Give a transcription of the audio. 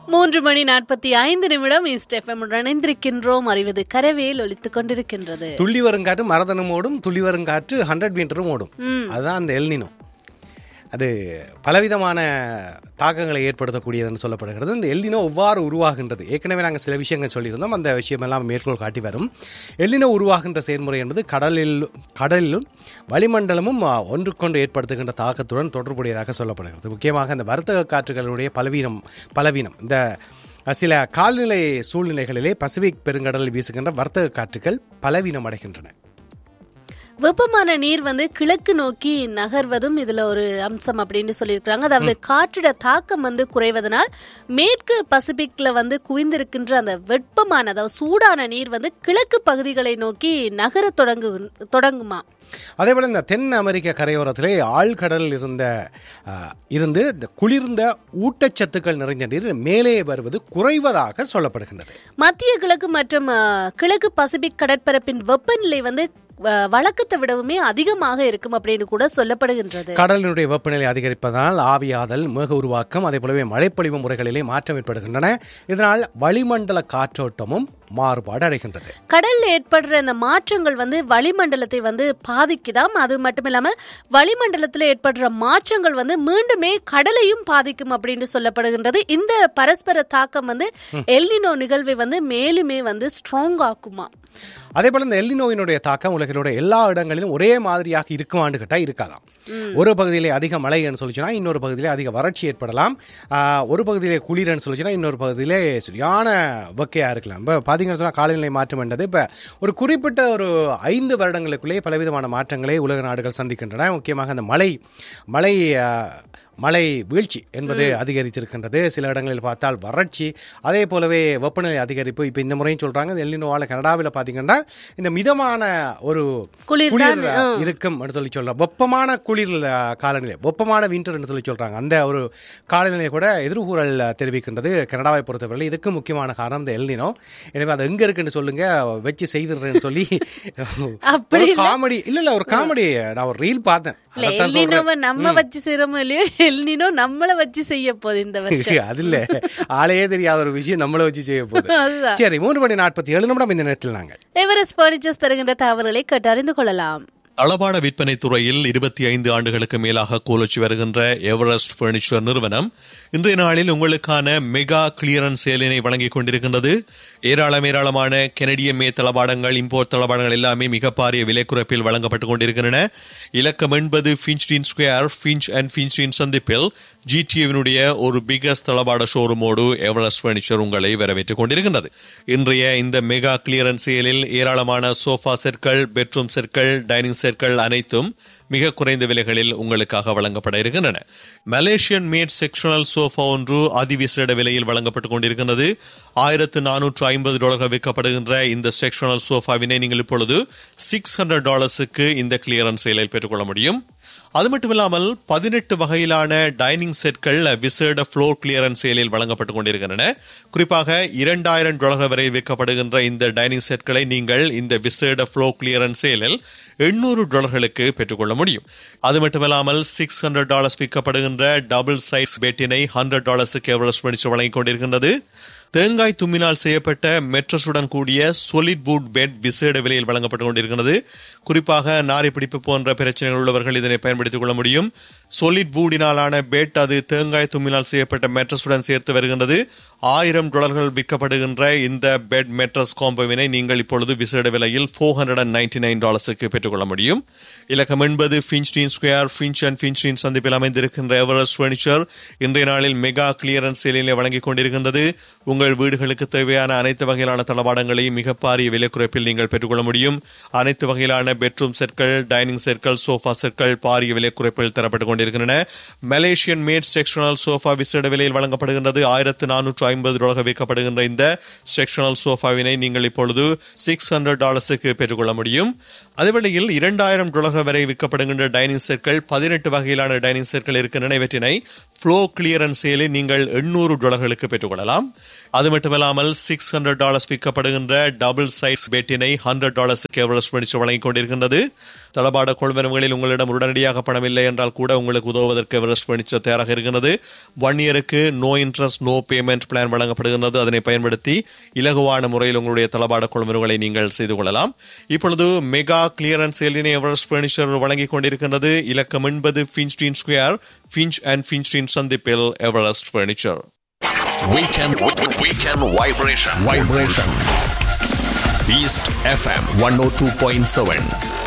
மூன்று மணி நாற்பத்தி ஐந்து நிமிடம் இஸ்டெஃபம் இணைந்திருக்கின்றோம் அறிவது கரவேல் ஒலித்துக் கொண்டிருக்கின்றது துள்ளி வருங்காற்று மரதனும் ஓடும் துள்ளி வருங்காற்று ஹண்ட்ரட் மீட்டரும் ஓடும் ம். அதுதான் அந்த எல்னினோ அது பலவிதமான தாக்கங்களை ஏற்படுத்தக்கூடியதுன்னு சொல்லப்படுகிறது இந்த எல்லினோ எவ்வாறு உருவாகின்றது ஏற்கனவே நாங்கள் சில விஷயங்கள் சொல்லியிருந்தோம் அந்த விஷயமெல்லாம் மேற்கோள் காட்டி வரும் எல்லினோ உருவாகின்ற செயல்முறை என்பது கடலில் கடலிலும் வளிமண்டலமும் ஆ, ஒன்றுக்கொன்று ஏற்படுத்துகின்ற தாக்கத்துடன் தொடர்புடையதாக சொல்லப்படுகிறது முக்கியமாக அந்த வர்த்தக காற்றுகளுடைய பலவீனம் பலவீனம் இந்த சில கால்நிலை சூழ்நிலைகளிலே பசிபிக் பெருங்கடலில் வீசுகின்ற வர்த்தக காற்றுகள் பலவீனம் அடைகின்றன வெப்பமான நீர் வந்து கிழக்கு நோக்கி நகர்வதும் இதுல ஒரு அம்சம் அப்படின்னு சொல்லியிருக்கிறாங்க அதாவது காற்றோட தாக்கம் வந்து குறைவதனால் மேற்கு பசிபிக்ல வந்து குவிந்திருக்கின்ற அந்த வெப்பமான அதாவது சூடான நீர் வந்து கிழக்கு பகுதிகளை நோக்கி நகர தொடங்கு தொடங்குமா அதே போல இந்த தென் அமெரிக்க கரையோரத்திலே ஆழ்கடல் இருந்த ஆ, இருந்து இந்த குளிர்ந்த ஊட்டச்சத்துக்கள் நிறைந்த நீர் மேலே வருவது குறைவதாக சொல்லப்படுகின்றது மத்திய கிழக்கு மற்றும் அஹ், கிழக்கு பசிபிக் கடற்பரப்பின் வெப்பநிலை வந்து அஹ், வழக்கத்தை விடவுமே அதிகமாக இருக்கும் அப்படின்னு கூட சொல்லப்படுகின்றது கடலினுடைய வெப்பநிலை அதிகரிப்பதனால் ஆவியாதல் மேக உருவாக்கம் அதே போலவே மழைப்பொழிவு முறைகளிலே மாற்றம் ஏற்படுகின்றன இதனால் வளிமண்டல காற்றோட்டமும் மாறுபாடு அடைகின்றது கடல்ல ஏற்படுற இந்த மாற்றங்கள் வந்து வளிமண்டலத்தை வந்து பாதிக்குதாம் அது மட்டும் இல்லாமல் வளிமண்டலத்தில் ஏற்படுற மாற்றங்கள் வந்து மீண்டுமே கடலையும் பாதிக்கும் அப்படின்னு சொல்லப்படுகின்றது இந்த பரஸ்பர தாக்கம் வந்து எல்னினோ நிகழ்வை வந்து மேலுமே வந்து ஸ்ட்ராங் ஆக்குமா அதே போல இந்த எல்லி நோயினுடைய தாக்கம் உலகினுடைய எல்லா இடங்களிலும் ஒரே மாதிரியாக இருக்குமான்னு கேட்டால் இருக்காதாம் ஒரு பகுதியிலே அதிக மழைன்னு சொல்லிச்சுன்னா இன்னொரு பகுதியிலே அதிக வறட்சி ஏற்படலாம் ஆஹ், ஒரு பகுதியிலே குளிர்னு சொல்லிச்சுன்னா இன்னொரு பகுதியிலே சரியான வெக்கையாக இருக்கலாம் இப்போ பார்த்தீங்கன்னு சொன்னால் காலநிலை மாற்றம் என்றது இப்போ ஒரு குறிப்பிட்ட ஒரு ஐந்து வருடங்களுக்குள்ளே பலவிதமான மாற்றங்களை உலக நாடுகள் சந்திக்கின்றன முக்கியமாக அந்த மழை மழை ஆஹ், மழை வீழ்ச்சி என்பது அதிகரித்திருக்கின்றது சில இடங்களில் பார்த்தால் வறட்சி அதே போலவே வெப்பநிலை அதிகரிப்பு இப்போ இந்த முறையும் சொல்றாங்க இந்த எல்லினோவால கனடாவில் பார்த்தீங்கன்னா இந்த மிதமான ஒரு குளிர் குளிர் இருக்கும் என்று சொல்லி சொல்லலாம் வெப்பமான குளிர் அஹ், காலநிலை வெப்பமான வின்டர் என்று சொல்லி சொல்றாங்க அந்த ஒரு காலநிலையை கூட எதிர்கூறல் தெரிவிக்கின்றது கனடாவை பொறுத்தவரை இதுக்கு முக்கியமான காரணம் இந்த எல்லினோ எனவே அது எங்க இருக்குன்னு சொல்லுங்க வச்சு செய்திடுறேன்னு சொல்லி அப்படி ஒரு காமெடி இல்ல இல்ல ஒரு காமெடி நான் ஒரு ரீல் பார்த்தேன் இல்ல அதைத்தான் சொல்றேன். எல்னினோவை நம்ம வச்சு செய்யறோமோ இல்லையோ எல்னினோ நம்மள வச்சு செய்ய போகுது இந்த வருஷம் அது இல்ல ஆளையே தெரியாத ஒரு விஷயம் நம்மள வச்சு செய்ய போகுது அதுதான் சரி மூன்று மணி நாற்பத்தி ஏழு நிமிடம் இந்த நேரத்தில் நாங்கள் எவரெஸ்ட் பர்னிச்சர்ஸ் தருகின்ற தகவல்களை கேட்டு அறிந்து கொள்ளலாம் அளபாட விற்பனை துறையில் இருபத்தி ஐந்து ஆண்டுகளுக்கு மேலாக கோலச்சு வருகின்ற எவரெஸ்ட் பர்னிச்சர் நிறுவனம் இன்றைய நாளில் உங்களுக்கான மெகா கிளியரன்ஸ் சேலினை வழங்கிக் கொண்டிருக்கின்றது ஏராளம் ஏராளமான கெனடிய மே தளபாடங்கள் இம்போர்ட் தளபாடங்கள் எல்லாமே மிக பாரிய விலை குறைப்பில் வழங்கப்பட்டுக் கொண்டிருக்கின்றன இலக்கம் என்பது Finchdene square Finch and Finchdene சந்திப்பில் ஜிடிஏவினுடைய ஒரு பிகஸ்ட் தளபாட ஷோரூமோடு எவரெஸ்ட் பர்னிச்சர் உங்களை வரவேற்றுக் கொண்டிருக்கின்றது இன்றைய இந்த மெகா கிளியரன்ஸ் சேலில் ஏராளமான சோஃபா செட்கள் பெட்ரூம் செட்கள் டைனிங் செட்கள் அனைத்தும் மிக குறைந்த விலைகளில் உங்களுக்காக வழங்கப்பட இருக்கின்றன மலேசியன் மேட் செக்ஷனல் சோஃபா ஒன்று அதிவிசேட விலையில் வழங்கப்பட்டுக் கொண்டிருக்கின்றது ஆயிரத்து நானூற்று ஐம்பது டாலர்கள் விற்கப்படுகின்ற இந்த செக்ஷனல் சோஃபாவினை நீங்கள் இப்பொழுது சிக்ஸ் ஹண்ட்ரட் டாலர்ஸுக்கு இந்த கிளியரன்ஸ் சேலில் பெற்றுக்கொள்ள முடியும் அது மட்டும் இல்லாமல் பதினெட்டு வகையிலான டைனிங் செட்கள் விசேட ஃப்ளோர் கிளியரன்ஸ் சேலில் வழங்கப்பட்டுக் கொண்டிருக்கின்றன குறிப்பாக இரண்டாயிரம் டாலர்கள் வரை விற்கப்படுகின்ற இந்த டைனிங் செட்களை நீங்கள் இந்த விசேட ஃப்ளோர் கிளியரன்ஸ் சேலில் எண்ணூறு டாலர்களுக்கு பெற்றுக்கொள்ள முடியும் அது மட்டுமில்லாமல் சிக்ஸ் ஹண்ட்ரட் டாலர்ஸ் விற்கப்படுகின்ற டபுள் சைஸ் பெட்டினை ஹண்ட்ரட் டாலர்ஸுக்கு எவரெஸ்ட் படிச்சு வழங்கிக் கொண்டிருக்கின்றது தேங்காய் தும்மினால் செய்யப்பட்ட மெட்ரஸுடன் கூடிய solid wood பெட் விசேட விலையில் வழங்கப்பட்டு கொண்டிருக்கிறது குறிப்பாக நாரி பிடிப்பு போன்ற பிரச்சனைகள் உள்ளவர்கள் இதனை பயன்படுத்திக் கொள்ள முடியும் solid woodiனாலான பெட் அது தேங்காய் தும்மினால் செய்யப்பட்ட மெட்ரஸுடன் சேர்த்து வருகின்றது ஆயிரம் டாலர்கள் விற்கப்படுகின்ற இந்த பெட் மெட்ரஸ் காம்போவினை நீங்கள் இப்பொழுது விசேட விலையில் four hundred and ninety nine டாலர்ஸுக்கு பெற்றுக்கொள்ள முடியும் இலக்கம் என்பது Finchdene square Finch and Finchdene சந்திப்பில் அமைந்திருக்கின்ற எவரெஸ்ட் ஃபர்னிச்சர் இன்றைய நாளில் மெகா கிளியரன்ஸ் சேலிலே வழங்கிக் கொண்டிருக்கின்றது உங்கள் வீடுகளுக்கு தேவையான அனைத்து வகையிலான தளபாடங்களையும் மிக பாரிய விலை குறைப்பில் நீங்கள் பெற்றுக்கொள்ள முடியும் அனைத்து வகையிலான பெட்ரூம் செட்கள் டைனிங் செட்கள் சோஃபா செட்கள் பாரிய விலை குறைப்பில் தரப்பட்டுக் கொண்டிருக்கின்றன மலேசியன் மேட் செக்ஷனல் சோஃபா விசேட விலையில் வழங்கப்படுகின்றது ஆயிரத்து நானூற்று ஐம்பது டாலர்கள் விற்கப்படுகின்ற இந்த செக்ஷனல் சோஃபாவினை நீங்கள் இப்பொழுது சிக்ஸ் ஹண்ட்ரட் டாலர்ஸுக்கு பெற்றுக்கொள்ள முடியும் அதேவேளையில் இரண்டாயிரம் டாலர்கள் வரை விற்கப்படுகின்ற டைனிங் செட்கள் பதினெட்டு வகையிலான டைனிங் செட்கள் இருக்கின்றன இவற்றினை ஃப்ளோ கிளியரன்ஸ் சேலில் நீங்கள் எண்ணூறு டாலர்களுக்கு பெற்றுக்கொள்ளலாம் அது மட்டுமல்லாமல் சிக்ஸ் ஹண்ட்ரட் டாலர்ஸ் விற்கப்படுகின்ற டபுள் சைஸ் பெட்டினை ஹண்ட்ரட் டாலர்ஸுக்கு எவரெஸ்ட் படிச்சு வழங்கிக் கொண்டிருக்கின்றது தளபாட கொள்வனவுகளில் உங்களிடம் உடனடியாக பணம் இல்லை என்றால் கூட உங்களுக்கு உதவுவதற்கு எவரெஸ்ட் பர்னிச்சர் தயாராக இருக்கிறது ஒன் இயருக்கு no interest no payment plan வழங்கப்படுகின்றது அதனை பயன்படுத்தி இலகுவான முறையில் உங்களுடைய தளபாட கொள்வனவுகளை நீங்கள் செய்து கொள்ளலாம் இப்பொழுது மெகா கிளியரன்ஸ் சேலினை எவரெஸ்ட் பர்னிச்சர் வழங்கிக் கொண்டிருக்கின்றது இலக்கம் என்பது Finchdene square Finch and Finchdene சந்திப்பில் Everest furniture Weekend, weekend vibration. Vibration. East FM 102.7.